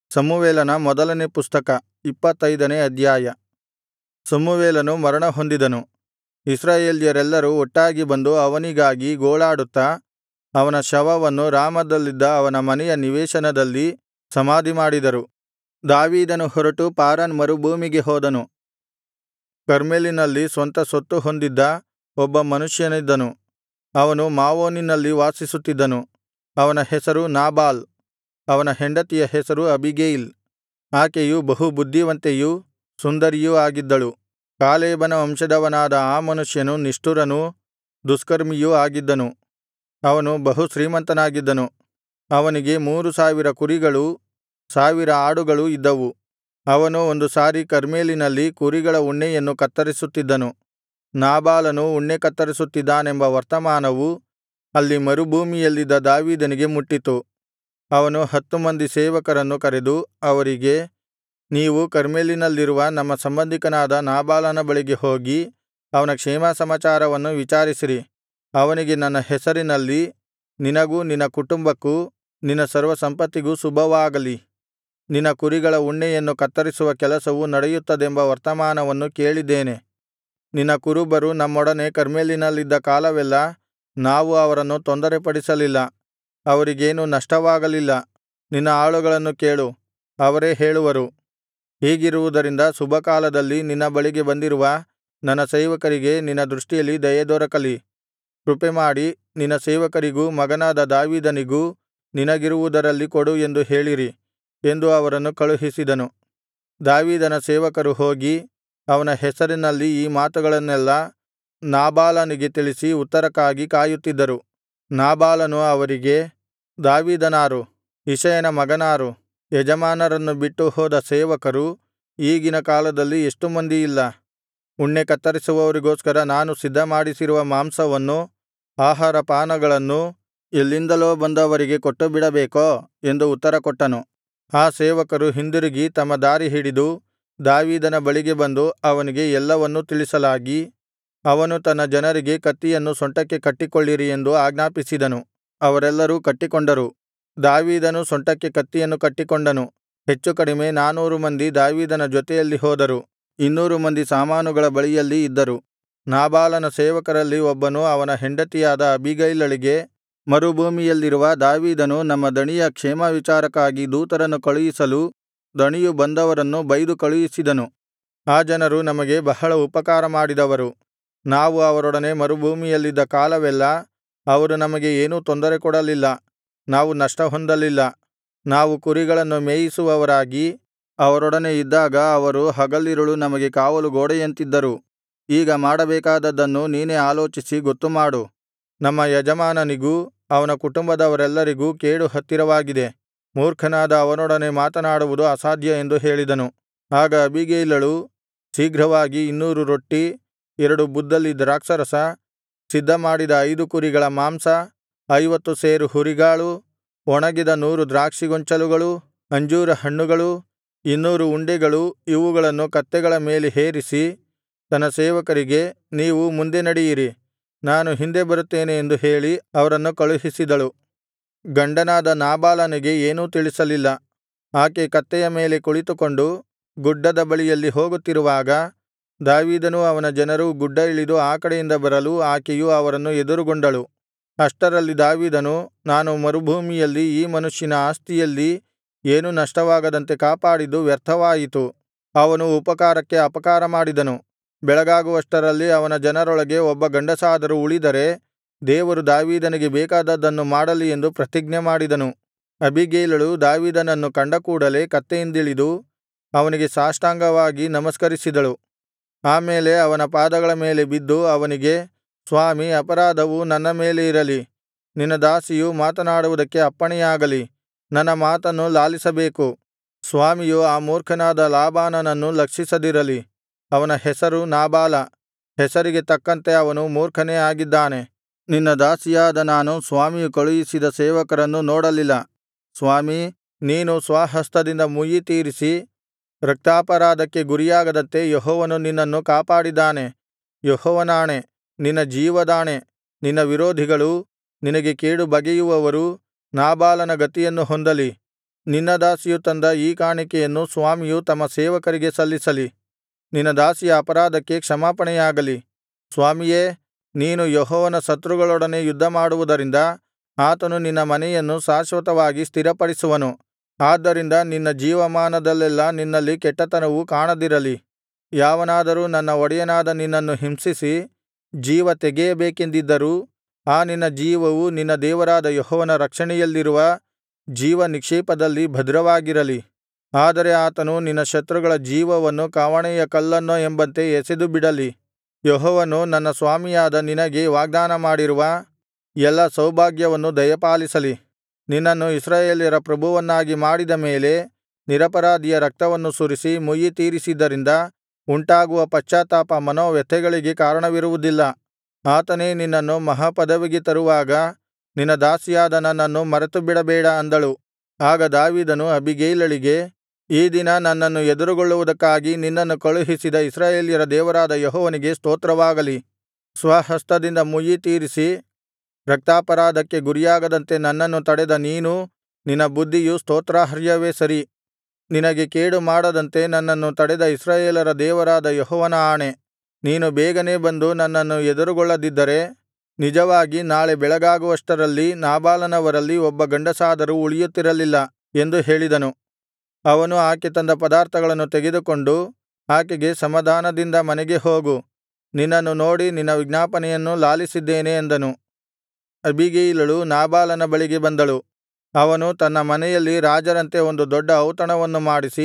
ಸಮುವೇಲನ ಮೊದಲನೇ ಪುಸ್ತಕ ಇಪ್ಪತ್ತೈದನೇ ಅಧ್ಯಾಯ ಸಮುವೇಲನು ಮರಣಹೊಂದಿದನು ಇಸ್ರಾಯೇಲ್ಯರೆಲ್ಲರೂ ಒಟ್ಟಾಗಿ ಬಂದು ಅವನಿಗಾಗಿ ಗೋಳಾಡುತ್ತಾ ಅವನ ಶವವನ್ನು ರಾಮದಲ್ಲಿದ್ದ ಅವನ ಮನೆಯ ನಿವೇಶನದಲ್ಲಿ ಸಮಾಧಿಮಾಡಿದರು ದಾವೀದನು ಹೊರಟು ಪಾರಾನ್ ಮರುಭೂಮಿಗೆ ಹೋದನು ಕರ್ಮೆಲಿನಲ್ಲಿ ಸ್ವಂತ ಸ್ವತ್ತು ಹೊಂದಿದ್ದ ಒಬ್ಬ ಮನುಷ್ಯನಿದ್ದನು ಅವನು ಮಾವೋನಿನಲ್ಲಿ ವಾಸಿಸುತ್ತಿದ್ದನು ಅವನ ಹೆಸರು ನಾಬಾಲ್ ಅವನ ಹೆಂಡತಿಯ ಹೆಸರು ಅಬೀಗೈಲ್ ಆಕೆಯು ಬಹು ಬುದ್ಧಿವಂತೆಯೂ ಸುಂದರಿಯೂ ಆಗಿದ್ದಳು ಕಾಲೇಬನ ವಂಶದವನಾದ ಆ ಮನುಷ್ಯನು ನಿಷ್ಠುರನೂ ದುಷ್ಕರ್ಮಿಯೂ ಆಗಿದ್ದನು ಅವನು ಬಹು ಶ್ರೀಮಂತನಾಗಿದ್ದನು ಅವನಿಗೆ ಮೂರು ಸಾವಿರ ಕುರಿಗಳೂ ಸಾವಿರ ಆಡುಗಳೂ ಇದ್ದವು ಅವನು ಒಂದು ಸಾರಿ ಕರ್ಮೆಲಿನಲ್ಲಿ ಕುರಿಗಳ ಉಣ್ಣೆಯನ್ನು ಕತ್ತರಿಸುತ್ತಿದ್ದನು ನಾಬಾಲನು ಉಣ್ಣೆ ಕತ್ತರಿಸುತ್ತಿದ್ದಾನೆಂಬ ವರ್ತಮಾನವು ಅಲ್ಲಿ ಮರುಭೂಮಿಯಲ್ಲಿದ್ದ ದಾವೀದನಿಗೆ ಮುಟ್ಟಿತು ಅವನು ಹತ್ತು ಮಂದಿ ಸೇವಕರನ್ನು ಕರೆದು ಅವರಿಗೆ ನೀವು ಕರ್ಮೆಲಿನಲ್ಲಿರುವ ನಮ್ಮ ಸಂಬಂಧಿಕನಾದ ನಾಬಾಲನ ಬಳಿಗೆ ಹೋಗಿ ಅವನ ಕ್ಷೇಮಸಮಾಚಾರವನ್ನು ವಿಚಾರಿಸಿರಿ ಅವನಿಗೆ ನನ್ನ ಹೆಸರಿನಲ್ಲಿ ನಿನಗೂ ನಿನ್ನ ಕುಟುಂಬಕ್ಕೂ ನಿನ್ನ ಸರ್ವಸಂಪತ್ತಿಗೂ ಶುಭವಾಗಲಿ ನಿನ್ನ ಕುರಿಗಳ ಉಣ್ಣೆಯನ್ನು ಕತ್ತರಿಸುವ ಕೆಲಸವು ನಡೆಯುತ್ತದೆಂಬ ವರ್ತಮಾನವನ್ನು ಕೇಳಿದ್ದೇನೆ ನಿನ್ನ ಕುರುಬರು ನಮ್ಮೊಡನೆ ಕರ್ಮೆಲಿನಲ್ಲಿದ್ದ ಕಾಲವೆಲ್ಲಾ ನಾವು ಅವರನ್ನು ತೊಂದರೆಪಡಿಸಲಿಲ್ಲ ಅವರಿಗೇನೂ ನಷ್ಟವಾಗಲಿಲ್ಲ ನಿನ್ನ ಆಳುಗಳನ್ನು ಕೇಳು ಅವರೇ ಹೇಳುವರು ಹೀಗಿರುವುದರಿಂದ ಶುಭಕಾಲದಲ್ಲಿ ನಿನ್ನ ಬಳಿಗೆ ಬಂದಿರುವ ನನ್ನ ಸೇವಕರಿಗೆ ನಿನ್ನ ದೃಷ್ಟಿಯಲ್ಲಿ ದಯೆದೊರಕಲಿ ಕೃಪೆಮಾಡಿ ನಿನ್ನ ಸೇವಕರಿಗೂ ಮಗನಾದ ದಾವೀದನಿಗೂ ನಿನಗಿರುವುದರಲ್ಲಿ ಕೊಡು ಎಂದು ಹೇಳಿರಿ ಎಂದು ಅವರನ್ನು ಕಳುಹಿಸಿದನು ದಾವೀದನ ಸೇವಕರು ಹೋಗಿ ಅವನ ಹೆಸರಿನಲ್ಲಿ ಈ ಮಾತುಗಳನ್ನೆಲ್ಲಾ ನಾಬಾಲನಿಗೆ ತಿಳಿಸಿ ಉತ್ತರಕ್ಕಾಗಿ ಕಾಯುತ್ತಿದ್ದರು ನಾಬಾಲನು ಅವರಿಗೆ ದಾವೀದನಾರು ಇಷಯನ ಮಗನಾರು ಯಜಮಾನರನ್ನು ಬಿಟ್ಟು ಹೋದ ಸೇವಕರು ಈಗಿನ ಕಾಲದಲ್ಲಿ ಎಷ್ಟು ಮಂದಿ ಇಲ್ಲ ಉಣ್ಣೆ ಕತ್ತರಿಸುವವರಿಗೋಸ್ಕರ ನಾನು ಸಿದ್ಧಮಾಡಿಸಿರುವ ಮಾಂಸವನ್ನೂ ಆಹಾರಪಾನಗಳನ್ನೂ ಎಲ್ಲಿಂದಲೋ ಬಂದವರಿಗೆ ಕೊಟ್ಟುಬಿಡಬೇಕೋ ಎಂದು ಉತ್ತರಕೊಟ್ಟನು ಆ ಸೇವಕರು ಹಿಂದಿರುಗಿ ತಮ್ಮ ದಾರಿ ಹಿಡಿದು ದಾವೀದನ ಬಳಿಗೆ ಬಂದು ಅವನಿಗೆ ಎಲ್ಲವನ್ನೂ ತಿಳಿಸಲಾಗಿ ಅವನು ತನ್ನ ಜನರಿಗೆ ಕತ್ತಿಯನ್ನು ಸೊಂಟಕ್ಕೆ ಕಟ್ಟಿಕೊಳ್ಳಿರಿ ಎಂದು ಆಜ್ಞಾಪಿಸಿದನು ಅವರೆಲ್ಲರೂ ಕಟ್ಟಿಕೊಂಡರು ದಾವೀದನೂ ಸೊಂಟಕ್ಕೆ ಕತ್ತಿಯನ್ನು ಕಟ್ಟಿಕೊಂಡನು ಹೆಚ್ಚು ಕಡಿಮೆ ನಾನೂರು ಮಂದಿ ದಾವೀದನ ಜೊತೆಯಲ್ಲಿ ಹೋದರು ಇನ್ನೂರು ಮಂದಿ ಸಾಮಾನುಗಳ ಬಳಿಯಲ್ಲಿ ಇದ್ದರು ನಾಬಾಲನ ಸೇವಕರಲ್ಲಿ ಒಬ್ಬನು ಅವನ ಹೆಂಡತಿಯಾದ ಅಬೀಗೈಲಳಿಗೆ ಮರುಭೂಮಿಯಲ್ಲಿರುವ ದಾವೀದನು ನಮ್ಮ ದಣಿಯ ಕ್ಷೇಮವಿಚಾರಕ್ಕಾಗಿ ದೂತರನ್ನು ಕಳುಹಿಸಲು ದಣಿಯು ಬಂದವರನ್ನು ಬೈದು ಕಳುಹಿಸಿದನು ಆ ಜನರು ನಮಗೆ ಬಹಳ ಉಪಕಾರ ಮಾಡಿದವರು ನಾವು ಅವರೊಡನೆ ಮರುಭೂಮಿಯಲ್ಲಿದ್ದ ಕಾಲವೆಲ್ಲಾ ಅವರು ನಮಗೆ ಏನೂ ತೊಂದರೆ ಕೊಡಲಿಲ್ಲ ನಾವು ನಷ್ಟಹೊಂದಲಿಲ್ಲ ನಾವು ಕುರಿಗಳನ್ನು ಮೇಯಿಸುವವರಾಗಿ ಅವರೊಡನೆ ಇದ್ದಾಗ ಅವರು ಹಗಲಿರುಳು ನಮಗೆ ಕಾವಲು ಗೋಡೆಯಂತಿದ್ದರು ಈಗ ಮಾಡಬೇಕಾದದ್ದನ್ನು ನೀನೇ ಆಲೋಚಿಸಿ ಗೊತ್ತುಮಾಡು ನಮ್ಮ ಯಜಮಾನನಿಗೂ ಅವನ ಕುಟುಂಬದವರೆಲ್ಲರಿಗೂ ಕೇಡು ಹತ್ತಿರವಾಗಿದೆ ಮೂರ್ಖನಾದ ಅವನೊಡನೆ ಮಾತನಾಡುವುದು ಅಸಾಧ್ಯ ಎಂದು ಹೇಳಿದನು ಆಗ ಅಬೀಗೈಲಳು ಶೀಘ್ರವಾಗಿ ಇನ್ನೂರು ರೊಟ್ಟಿ ಎರಡು ಬುದ್ದಲಿ ದ್ರಾಕ್ಷಾರಸ ಸಿದ್ಧಮಾಡಿದ ಐದು ಕುರಿಗಳ ಮಾಂಸ ಐವತ್ತು ಸೇರು ಹುರಿಗಾಳು ಒಣಗಿದ ನೂರು ದ್ರಾಕ್ಷಿಗೊಂಚಲುಗಳು ಅಂಜೂರ ಹಣ್ಣುಗಳು ಇನ್ನೂರು ಉಂಡೆಗಳು ಇವುಗಳನ್ನು ಕತ್ತೆಗಳ ಮೇಲೆ ಹೇರಿಸಿ ತನ್ನ ಸೇವಕರಿಗೆ ನೀವು ಮುಂದೆ ನಡೆಯಿರಿ ನಾನು ಹಿಂದೆ ಬರುತ್ತೇನೆ ಎಂದು ಹೇಳಿ ಅವರನ್ನು ಕಳುಹಿಸಿದಳು ಗಂಡನಾದ ನಾಬಾಲನಿಗೆ ಏನೂ ತಿಳಿಸಲಿಲ್ಲ ಆಕೆ ಕತ್ತೆಯ ಮೇಲೆ ಕುಳಿತುಕೊಂಡು ಗುಡ್ಡದ ಬಳಿಯಲ್ಲಿ ಹೋಗುತ್ತಿರುವಾಗ ದಾವೀದನೂ ಅವನ ಜನರೂ ಗುಡ್ಡ ಇಳಿದು ಆ ಕಡೆಯಿಂದ ಬರಲು ಆಕೆಯು ಅವರನ್ನು ಎದುರುಗೊಂಡಳು ಅಷ್ಟರಲ್ಲಿ ದಾವೀದನು ನಾನು ಮರುಭೂಮಿಯಲ್ಲಿ ಈ ಮನುಷ್ಯನ ಆಸ್ತಿಯಲ್ಲಿ ಏನೂ ನಷ್ಟವಾಗದಂತೆ ಕಾಪಾಡಿದ್ದು ವ್ಯರ್ಥವಾಯಿತು ಅವನು ಉಪಕಾರಕ್ಕೆ ಅಪಕಾರ ಮಾಡಿದನು ಬೆಳಗಾಗುವಷ್ಟರಲ್ಲಿ ಅವನ ಜನರೊಳಗೆ ಒಬ್ಬ ಗಂಡಸಾದರೂ ಉಳಿದರೆ ದೇವರು ದಾವೀದನಿಗೆ ಬೇಕಾದದ್ದನ್ನು ಮಾಡಲಿ ಎಂದು ಪ್ರತಿಜ್ಞೆ ಮಾಡಿದನು ಅಬೀಗೈಲಳು ದಾವೀದನನ್ನು ಕಂಡ ಕೂಡಲೆ ಕತ್ತೆಯಿಂದಿಳಿದು ಅವನಿಗೆ ಸಾಷ್ಟಾಂಗವಾಗಿ ನಮಸ್ಕರಿಸಿದಳು ಆಮೇಲೆ ಅವನ ಪಾದಗಳ ಮೇಲೆ ಬಿದ್ದು ಅವನಿಗೆ ಸ್ವಾಮೀ ಅಪರಾಧವು ನನ್ನ ಮೇಲೆ ಇರಲಿ ನಿನ್ನ ದಾಸಿಯು ಮಾತನಾಡುವುದಕ್ಕೆ ಅಪ್ಪಣೆಯಾಗಲಿ ನನ್ನ ಮಾತನ್ನು ಲಾಲಿಸಬೇಕು ಸ್ವಾಮಿಯು ಆ ಮೂರ್ಖನಾದ ಲಾಬಾನನನ್ನು ಲಕ್ಷಿಸದಿರಲಿ ಅವನ ಹೆಸರು ನಾಬಾಲ ಹೆಸರಿಗೆ ತಕ್ಕಂತೆ ಅವನು ಮೂರ್ಖನೇ ಆಗಿದ್ದಾನೆ ನಿನ್ನ ದಾಸಿಯಾದ ನಾನು ಸ್ವಾಮಿಯು ಕಳುಹಿಸಿದ ಸೇವಕರನ್ನು ನೋಡಲಿಲ್ಲ ಸ್ವಾಮೀ ನೀನು ಸ್ವಹಸ್ತದಿಂದ ಮುಯ್ಯಿ ತೀರಿಸಿ ರಕ್ತಾಪರಾಧಕ್ಕೆ ಗುರಿಯಾಗದಂತೆ ಯೆಹೋವನು ನಿನ್ನನ್ನು ಕಾಪಾಡಿದ್ದಾನೆ ಯೆಹೋವನಾಣೆ ನಿನ್ನ ಜೀವದಾಣೆ ನಿನ್ನ ವಿರೋಧಿಗಳೂ ನಿನಗೆ ಕೇಡು ಬಗೆಯುವವರೂ ನಾಬಾಲನ ಗತಿಯನ್ನು ಹೊಂದಲಿ ನಿನ್ನ ದಾಸಿಯು ತಂದ ಈ ಕಾಣಿಕೆಯನ್ನು ಸ್ವಾಮಿಯು ತಮ್ಮ ಸೇವಕರಿಗೆ ಸಲ್ಲಿಸಲಿ ನಿನ್ನ ದಾಸಿಯ ಅಪರಾಧಕ್ಕೆ ಕ್ಷಮಾಪಣೆಯಾಗಲಿ ಸ್ವಾಮಿಯೇ ನೀನು ಯೆಹೋವನ ಶತ್ರುಗಳೊಡನೆ ಯುದ್ಧಮಾಡುವುದರಿಂದ ಆತನು ನಿನ್ನ ಮನೆಯನ್ನು ಶಾಶ್ವತವಾಗಿ ಸ್ಥಿರಪಡಿಸುವನು ಆದ್ದರಿಂದ ನಿನ್ನ ಜೀವಮಾನದಲ್ಲೆಲ್ಲಾ ನಿನ್ನಲ್ಲಿ ಕೆಟ್ಟತನವು ಕಾಣದಿರಲಿ ಯಾವನಾದರೂ ನನ್ನ ಒಡೆಯನಾದ ನಿನ್ನನ್ನು ಹಿಂಸಿಸಿ ಜೀವ ತೆಗೆಯಬೇಕೆಂದಿದ್ದರೂ ಆ ನಿನ್ನ ಜೀವವು ನಿನ್ನ ದೇವರಾದ ಯೆಹೋವನ ರಕ್ಷಣೆಯಲ್ಲಿರುವ ಜೀವನಿಕ್ಷೇಪದಲ್ಲಿ ಭದ್ರವಾಗಿರಲಿ ಆದರೆ ಆತನು ನಿನ್ನ ಶತ್ರುಗಳ ಜೀವವನ್ನು ಕವಣೆಯ ಕಲ್ಲನ್ನೋ ಎಂಬಂತೆ ಎಸೆದುಬಿಡಲಿ ಯೆಹೋವನು ನನ್ನ ಸ್ವಾಮಿಯಾದ ನಿನಗೆ ವಾಗ್ದಾನ ಮಾಡಿರುವ ಎಲ್ಲಾ ಸೌಭಾಗ್ಯವನ್ನು ದಯಪಾಲಿಸಲಿ ನಿನ್ನನ್ನು ಇಸ್ರಾಯೇಲ್ಯರ ಪ್ರಭುವನ್ನಾಗಿ ಮಾಡಿದ ಮೇಲೆ ನಿರಪರಾಧಿಯ ರಕ್ತವನ್ನು ಸುರಿಸಿ ಮುಯ್ಯಿತೀರಿಸಿದ್ದರಿಂದ ಉಂಟಾಗುವ ಪಶ್ಚಾತ್ತಾಪ ಮನೋವ್ಯಥೆಗಳಿಗೆ ಕಾರಣವಿರುವುದಿಲ್ಲ ಆತನೇ ನಿನ್ನನ್ನು ಮಹಾಪದವಿಗೆ ತರುವಾಗ ನಿನ್ನ ದಾಸಿಯಾದ ನನ್ನನ್ನು ಮರೆತುಬಿಡಬೇಡ ಅಂದಳು ಆಗ ದಾವೀದನು ಅಬೀಗೈಲಳಿಗೆ ಈ ದಿನ ನನ್ನನ್ನು ಎದುರುಗೊಳ್ಳುವುದಕ್ಕಾಗಿ ನಿನ್ನನ್ನು ಕಳುಹಿಸಿದ ಇಸ್ರಾಯೇಲ್ಯರ ದೇವರಾದ ಯೆಹೋವನಿಗೆ ಸ್ತೋತ್ರವಾಗಲಿ ಸ್ವಹಸ್ತದಿಂದ ಮುಯ್ಯಿತೀರಿಸಿ ರಕ್ತಾಪರಾಧಕ್ಕೆ ಗುರಿಯಾಗದಂತೆ ನನ್ನನ್ನು ತಡೆದ ನೀನೂ ನಿನ್ನ ಬುದ್ಧಿಯೂ ಸ್ತೋತ್ರಾರ್ಹವೇ ಸರಿ ನಿನಗೆ ಕೇಡು ಮಾಡದಂತೆ ನನ್ನನ್ನು ತಡೆದ ಇಸ್ರಾಯೇಲರ ದೇವರಾದ ಯೆಹೋವನ ಆಣೆ ನೀನು ಬೇಗನೆ ಬಂದು ನನ್ನನ್ನು ಎದುರುಗೊಳ್ಳದಿದ್ದರೆ ನಿಜವಾಗಿ ನಾಳೆ ಬೆಳಗಾಗುವಷ್ಟರಲ್ಲಿ ನಾಬಾಲನವರಲ್ಲಿ ಒಬ್ಬ ಗಂಡಸಾದರೂ ಉಳಿಯುತ್ತಿರಲಿಲ್ಲ ಎಂದು ಹೇಳಿದನು ಅವನು ಆಕೆ ತಂದ ಪದಾರ್ಥಗಳನ್ನು ತೆಗೆದುಕೊಂಡು ಆಕೆಗೆ ಸಮಾಧಾನದಿಂದ ಮನೆಗೆ ಹೋಗು ನಿನ್ನನ್ನು ನೋಡಿ ನಿನ್ನ ವಿಜ್ಞಾಪನೆಯನ್ನು ಲಾಲಿಸಿದ್ದೇನೆ ಅಂದನು ಅಬೀಗೈಲಳು ನಾಬಾಲನ ಬಳಿಗೆ ಬಂದಳು ಅವನು ತನ್ನ ಮನೆಯಲ್ಲಿ ರಾಜರಂತೆ ಒಂದು ದೊಡ್ಡ ಔತಣವನ್ನು ಮಾಡಿಸಿ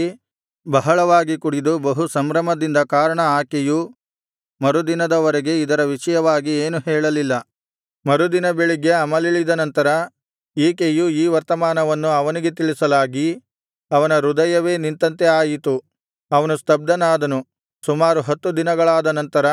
ಬಹಳವಾಗಿ ಕುಡಿದು ಬಹು ಸಂಭ್ರಮದಿಂದ ಕಾರಣ ಆಕೆಯು ಮರುದಿನದವರೆಗೆ ಇದರ ವಿಷಯವಾಗಿ ಏನೂ ಹೇಳಲಿಲ್ಲ ಮರುದಿನ ಬೆಳಿಗ್ಗೆ ಅಮಲಿಳಿದ ನಂತರ ಈಕೆಯು ಈ ವರ್ತಮಾನವನ್ನು ಅವನಿಗೆ ತಿಳಿಸಲಾಗಿ ಅವನ ಹೃದಯವೇ ನಿಂತಂತೆ ಆಯಿತು ಅವನು ಸ್ತಬ್ಧನಾದನು ಸುಮಾರು ಹತ್ತು ದಿನಗಳಾದ ನಂತರ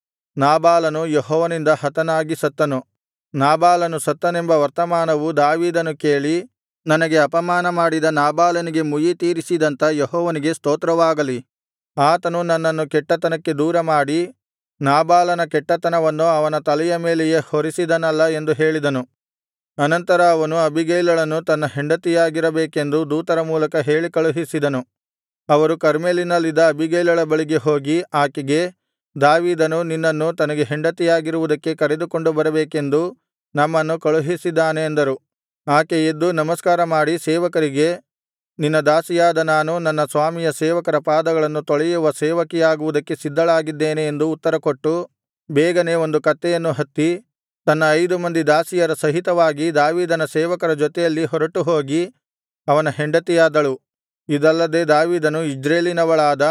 ನಾಬಾಲನು ಯೆಹೋವನಿಂದ ಹತನಾಗಿ ಸತ್ತನು ನಾಬಾಲನು ಸತ್ತನೆಂಬ ವರ್ತಮಾನವು ದಾವೀದನು ಕೇಳಿ ನನಗೆ ಅಪಮಾನ ಮಾಡಿದ ನಾಬಾಲನಿಗೆ ಮುಯ್ಯಿತೀರಿಸಿದಂತ ಯೆಹೋವನಿಗೆ ಸ್ತೋತ್ರವಾಗಲಿ ಆತನು ನನ್ನನ್ನು ಕೆಟ್ಟತನಕ್ಕೆ ದೂರಮಾಡಿ ನಾಬಾಲನ ಕೆಟ್ಟತನವನ್ನು ಅವನ ತಲೆಯ ಮೇಲೆಯೇ ಹೊರಿಸಿದನಲ್ಲಾ ಎಂದು ಹೇಳಿದನು ಅನಂತರ ಅವನು ಅಬೀಗೈಲಳನ್ನು ತನ್ನ ಹೆಂಡತಿಯಾಗಿರಬೇಕೆಂದು ದೂತರ ಮೂಲಕ ಹೇಳಿ ಕಳುಹಿಸಿದನು ಅವರು ಕರ್ಮೆಲಿನಲ್ಲಿದ್ದ ಅಬೀಗೈಲಳ ಬಳಿಗೆ ಹೋಗಿ ಆಕೆಗೆ ದಾವೀದನು ನಿನ್ನನ್ನು ತನಗೆ ಹೆಂಡತಿಯಾಗಿರುವುದಕ್ಕೆ ಕರೆದುಕೊಂಡು ಬರಬೇಕೆಂದು ನಮ್ಮನ್ನು ಕಳುಹಿಸಿದ್ದಾನೆ ಅಂದರು ಆಕೆ ಎದ್ದು ನಮಸ್ಕಾರ ಮಾಡಿ ಸೇವಕರಿಗೆ ನಿನ್ನ ದಾಸಿಯಾದ ನಾನು ನನ್ನ ಸ್ವಾಮಿಯ ಸೇವಕರ ಪಾದಗಳನ್ನು ತೊಳೆಯುವ ಸೇವಕಿಯಾಗುವುದಕ್ಕೆ ಸಿದ್ಧಳಾಗಿದ್ದೇನೆ ಎಂದು ಉತ್ತರಕೊಟ್ಟು ಬೇಗನೆ ಒಂದು ಕತ್ತೆಯನ್ನು ಹತ್ತಿ ತನ್ನ ಐದು ಮಂದಿ ದಾಸಿಯರ ಸಹಿತವಾಗಿ ದಾವೀದನ ಸೇವಕರ ಜೊತೆಯಲ್ಲಿ ಹೊರಟುಹೋಗಿ ಅವನ ಹೆಂಡತಿಯಾದಳು ಇದಲ್ಲದೆ ದಾವೀದನು ಇಜ್ರೇಲಿನವಳಾದ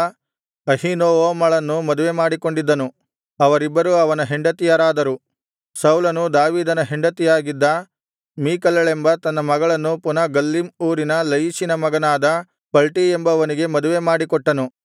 ಅಹೀನೋವಮಳನ್ನು ಮದುವೆಮಾಡಿಕೊಂಡಿದ್ದನು ಅವರಿಬ್ಬರೂ ಅವನ ಹೆಂಡತಿಯರಾದರು ಸೌಲನು ದಾವೀದನ ಹೆಂಡತಿಯಾಗಿದ್ದ ಮೀಕಲಳೆಂಬ ತನ್ನ ಮಗಳನ್ನು ಪುನಃ ಗಲ್ಲೀಮ್ ಊರಿನ ಲಯಿಷಿನ ಮಗನಾದ ಪಲ್ಟೀ ಎಂಬವನಿಗೆ ಮದುವೆ ಮಾಡಿಕೊಟ್ಟನು